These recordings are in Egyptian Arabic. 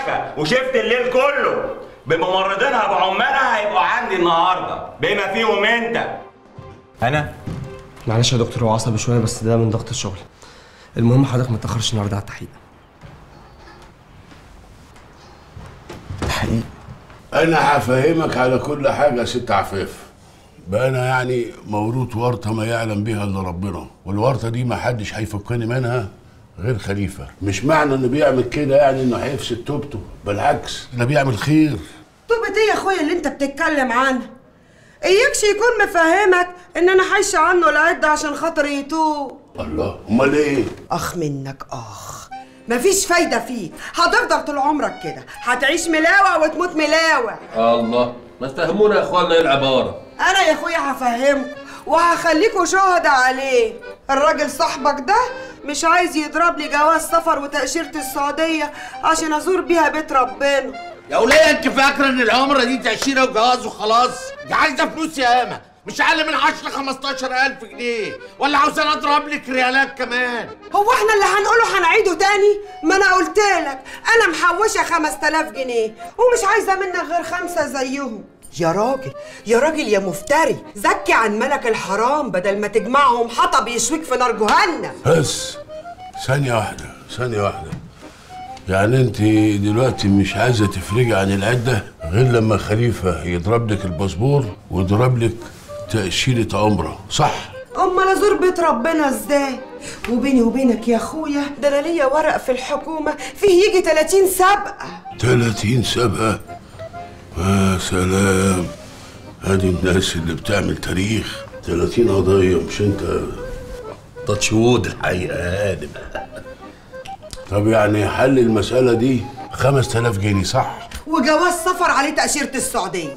المستشفى وشفت الليل كله بممرضينها بعمالها هيبقوا عندي النهارده بما فيهم انت انا معلش يا دكتور هو عصبي شويه بس ده من ضغط الشغل المهم حضرتك ما تاخرش النهارده على التحقيق تحقيق انا هفهمك على كل حاجه يا ست عفاف بقى انا يعني مولود ورطه ما يعلم بها الا ربنا والورطه دي ما حدش هيفكني منها غير خليفه مش معنى انه بيعمل كده يعني انه هيفسد توبته بالعكس ده بيعمل خير طوبة ايه يا اخويا اللي انت بتتكلم عنها اياكش يكون مفهمك ان انا حايشه عنه العده عشان خاطر يتوب الله امال ايه اخ منك اخ مفيش فايده فيك هتفضل طول عمرك كده هتعيش ملاوع وتموت ملاوع الله ما تفهمونا يا اخوانا ايه العباره انا يا اخويا هفهمكم وهخليكوا شهداء عليه الراجل صاحبك ده مش عايز يضرب لي جواز سفر وتأشيرة السعودية عشان أزور بيها بيت ربنا يا وليه انت فاكره ان العمره دي تاشيره وجواز وخلاص دي عايزه فلوس ياما مش اقل من 10 15000 جنيه ولا عاوزاني اضرب لك ريالات كمان هو احنا اللي هنقوله هنعيده تاني ما انا قلت لك انا محوشه 5000 جنيه ومش عايزه منك غير خمسه زيهم يا راجل يا راجل يا مفتري زكي عن ملك الحرام بدل ما تجمعهم حطب يشويك في نار جهنم بس ثانيه واحده ثانيه واحده يعني انت دلوقتي مش عايزه تفرجي عن العده غير لما خليفه يضرب لك الباسبور ويضرب لك تاشيره عمره صح امال ازور بيت ربنا ازاي وبيني وبينك يا اخويا ده انا ليا ورق في الحكومه فيه يجي 30 سابقه 30 سبقة يا سلام هذه الناس اللي بتعمل تاريخ 30 قضية مش انت تشهود الحقيقه يا ادم طب يعني حل المسألة دي 5000 جنيه صح؟ وجواز سفر عليه تأشيرة السعودية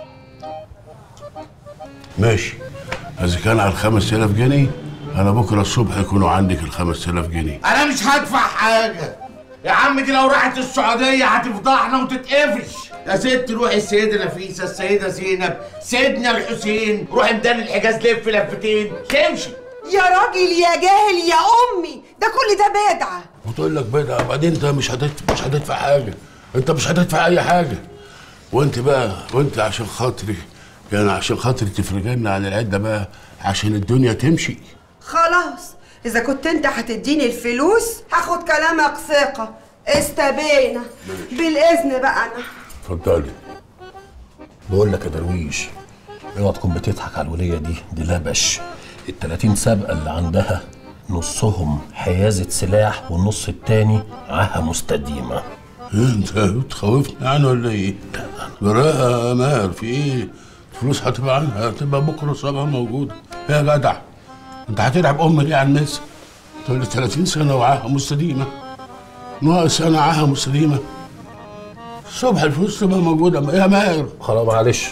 ماشي إذا كان على ال 5000 جنيه أنا بكرة الصبح يكونوا عندك ال 5000 جنيه انا مش هدفع حاجه يا عم دي لو راحت السعوديه هتفضحنا وتتقفش يا ست روحي السيدة نفيسة السيدة زينب سيدنا الحسين روحي ميدان الحجاز لف لفتين تمشي يا راجل يا جاهل يا أمي ده كل ده بدعة وتقول لك بدأ بعدين انت مش هتدفع مش هتدفع حاجة انت مش هتدفع أي حاجة وانت بقى وانت عشان خاطري يعني عشان خاطري تفرجنا عن العدة بقى عشان الدنيا تمشي خلاص إذا كنت أنت هتديني الفلوس هاخد كلامك ثقة استبينا بالإذن بقى أنا اتفضلي بقول لك يا درويش اوعى تكون بتضحك على الوليه دي دي لبش ال 30 سابقه اللي عندها نصهم حيازه سلاح والنص التاني عاهه مستديمه إيه انت بتخوفني يعني ولا ايه؟ براءة يا ماهر في ايه؟ الفلوس هتبقى عنها هتبقى بكره الصبح موجودة يا جدع انت هتلعب ام ليه على الناس؟ تقول لي 30 سنة وعاهة مستديمة ناقص سنة عاهة مستديمة الصبح الفلوس تبقى موجودة يا ماهر خلاص معلش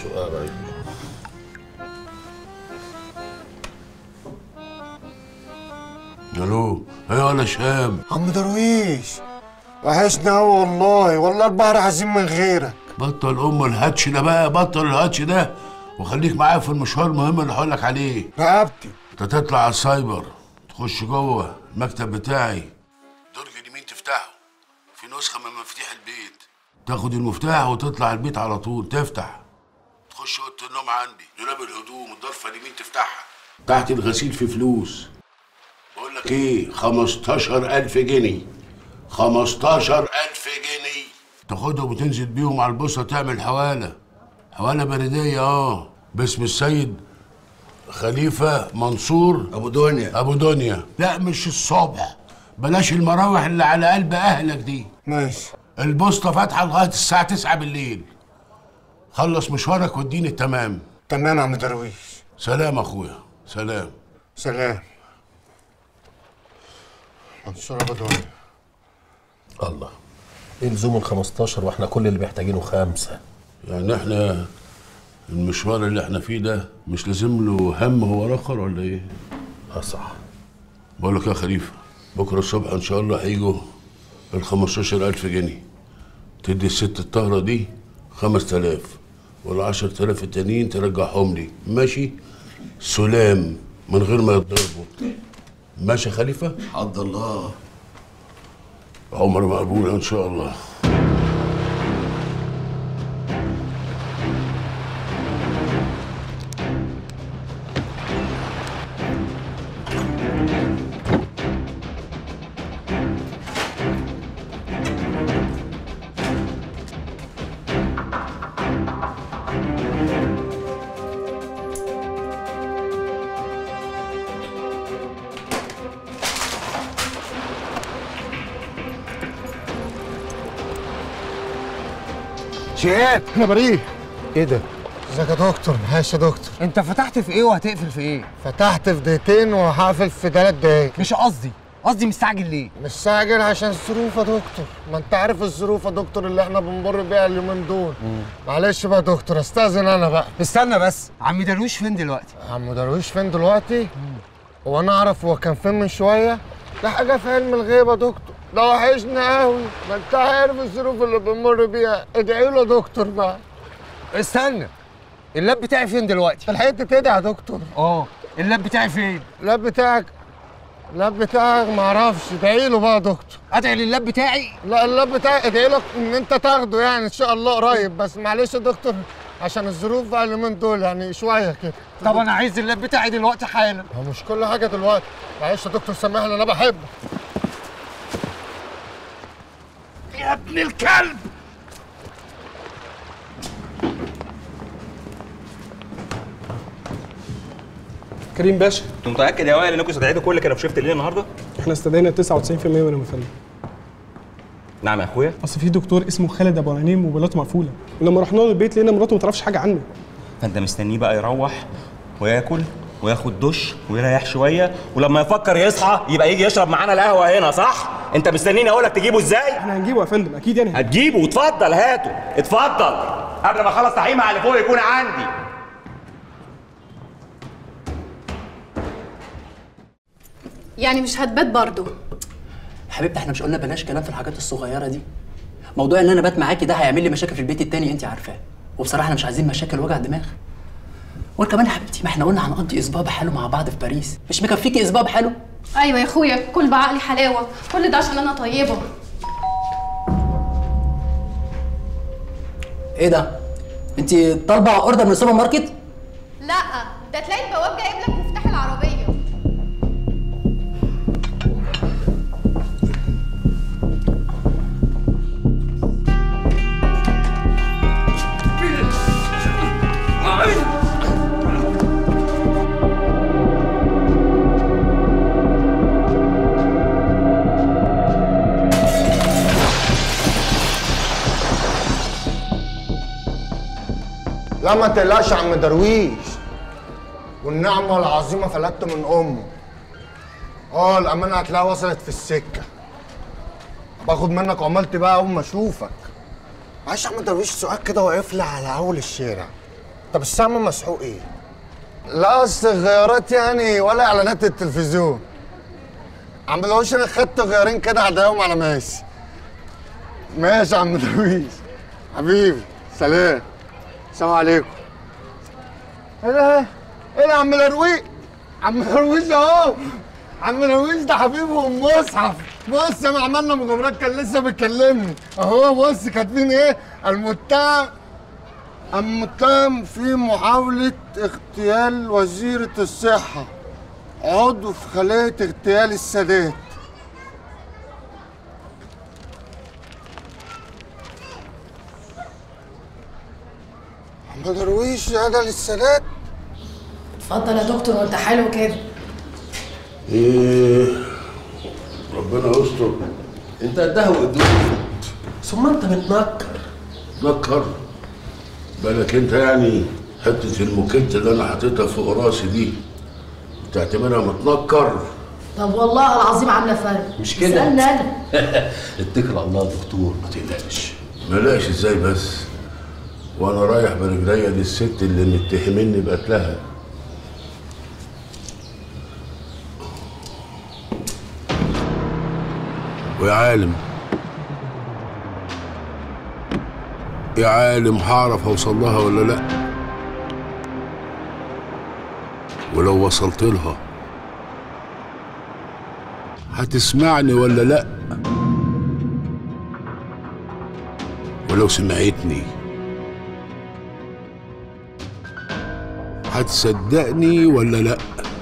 الو ايوه انا شام عم درويش وحشنا أوي والله والله البحر عايزين من غيرك بطل ام الهاتش ده بقى بطل الهاتش ده وخليك معايا في المشوار المهم اللي هقول لك عليه رقبتي انت تطلع على السايبر تخش جوه المكتب بتاعي درج اليمين تفتحه في نسخه من مفاتيح البيت تاخد المفتاح وتطلع البيت على طول تفتح تخش اوضه النوم عندي دولاب الهدوم الضرفه اليمين تفتحها تحت الغسيل في فلوس بقول لك ايه 15000 جنيه 15000 جنيه تاخدهم وتنزل بيهم على البوسطه تعمل حواله حواله بريديه اه باسم السيد خليفه منصور ابو دنيا ابو دنيا لا مش الصبح بلاش المراوح اللي على قلب اهلك دي ماشي البوسطه فاتحه لغايه الساعه 9 بالليل خلص مشوارك واديني التمام تمام يا عم درويش سلام اخويا سلام سلام منصور ابو دنيا الله ايه لزوم ال 15 واحنا كل اللي محتاجينه خمسه يعني احنا المشوار اللي احنا فيه ده مش لازم له هم هو اخر ولا ايه؟ اه صح بقول لك يا خليفه بكره الصبح ان شاء الله هيجوا ال 15000 جنيه تدي الست الطاهره دي 5000 وال 10000 التانيين ترجعهم لي ماشي؟ سلام من غير ما يتضربوا ماشي يا خليفه؟ حد الله عمر مقبول ان شاء الله شهاب انا بريء ايه ده ازيك يا دكتور معلش يا دكتور انت فتحت في ايه وهتقفل في ايه فتحت في دقيقتين وهقفل في ثلاث دقايق مش قصدي قصدي مستعجل ليه مستعجل عشان الظروف يا دكتور ما انت عارف الظروف يا دكتور اللي احنا بنمر بيها اليومين دول معلش بقى يا دكتور استاذن انا بقى استنى بس عم درويش فين دلوقتي عم درويش فين دلوقتي هو انا اعرف هو كان فين من شويه ده حاجه في علم الغيب يا دكتور ده وحشنا قوي ما انت عارف الظروف اللي بنمر بيها ادعي له يا دكتور بقى استنى اللاب بتاعي فين دلوقتي الحقيقة تدعي يا دكتور اه اللاب بتاعي فين اللاب بتاعك اللاب بتاعك معرفش ادعي له بقى يا دكتور ادعي للاب بتاعي لا اللاب بتاعك ادعي لك ان انت تاخده يعني ان شاء الله قريب بس معلش يا دكتور عشان الظروف بقى اليومين دول يعني شويه كده طب انا عايز اللاب بتاعي دلوقتي حالا هو مش كل حاجه دلوقتي معلش يا دكتور سامحني انا بحبك يا ابن الكلب كريم باشا انت متاكد يا وائل انكم استدعيتوا كل كانوا في شيفت الليل النهارده احنا استدعينا 99% منهم يا فندم نعم يا اخويا اصل في دكتور اسمه خالد ابو عينين موبايلاته مقفوله ولما رحنا له البيت لقينا مراته ما تعرفش حاجه عنه فانت مستنيه بقى يروح وياكل وياخد دش ويريح شويه ولما يفكر يصحى يبقى يجي يشرب معانا القهوه هنا صح انت مستنيني اقول لك تجيبه ازاي احنا هنجيبه يا فندم اكيد يعني هتجيبه واتفضل هاته اتفضل قبل ما اخلص تحقيق مع اللي فوق يكون عندي يعني مش هتبات برضه حبيبتي احنا مش قلنا بلاش كلام في الحاجات الصغيره دي موضوع ان انا بات معاكي ده هيعمل لي مشاكل في البيت التاني انت عارفاه وبصراحه احنا مش عايزين مشاكل وجع دماغ وكمان يا حبيبتي ما احنا قلنا هنقضي اسبوع بحاله مع بعض في باريس مش مكفيكي اسبوع بحاله ايوه يا اخويا كل بعقلي حلاوه كل ده عشان انا طيبه ايه ده انت طالبه اوردر من السوبر ماركت لا ده تلاقي البواب جايب لك مفتاح العربيه لا ما تقلقش يا عم درويش والنعمة العظيمة فلتت من أمه اه الأمانة هتلاقيها وصلت في السكة باخد منك عملت بقى أول ما أشوفك معلش يا عم درويش سؤال كده واقف لي على أول الشارع طب السهم مسحوق إيه؟ لا أصل غيارات يعني ولا إعلانات التلفزيون عم درويش أنا خدت غيارين كده هداهم على ماشي ماشي يا عم درويش حبيبي سلام السلام عليكم ايه ده؟ ايه ده يا عم درويش؟ عم درويش اهو عم درويش ده حبيبهم مصحف بص ما عملنا مغامرات كان لسه بيكلمني اهو بص كاتبين ايه؟ المتهم المتهم في محاولة اغتيال وزيرة الصحة عضو في خلية اغتيال السادات عم درويش هذا للسادات اتفضل يا دكتور وانت حلو كده ايه ربنا يستر انت قدها وقدوم ثم انت متنكر تذكر بالك انت يعني حته الموكيت اللي انا حاططها فوق راسي دي تعتبرها متنكر طب والله العظيم عامله فرق مش كده؟ اسالني انا اتكل على الله يا دكتور ما تقلقش ملاش ازاي بس وانا رايح برجليا للست اللي متهمني بقتلها ويا عالم يا عالم هعرف اوصل لها ولا لا ولو وصلت لها هتسمعني ولا لا ولو سمعتني هتصدقني ولا لا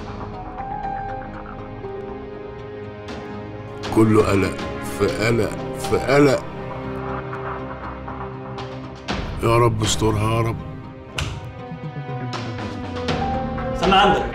كله قلق في قلق في قلق يا رب استرها يا رب استنى عندك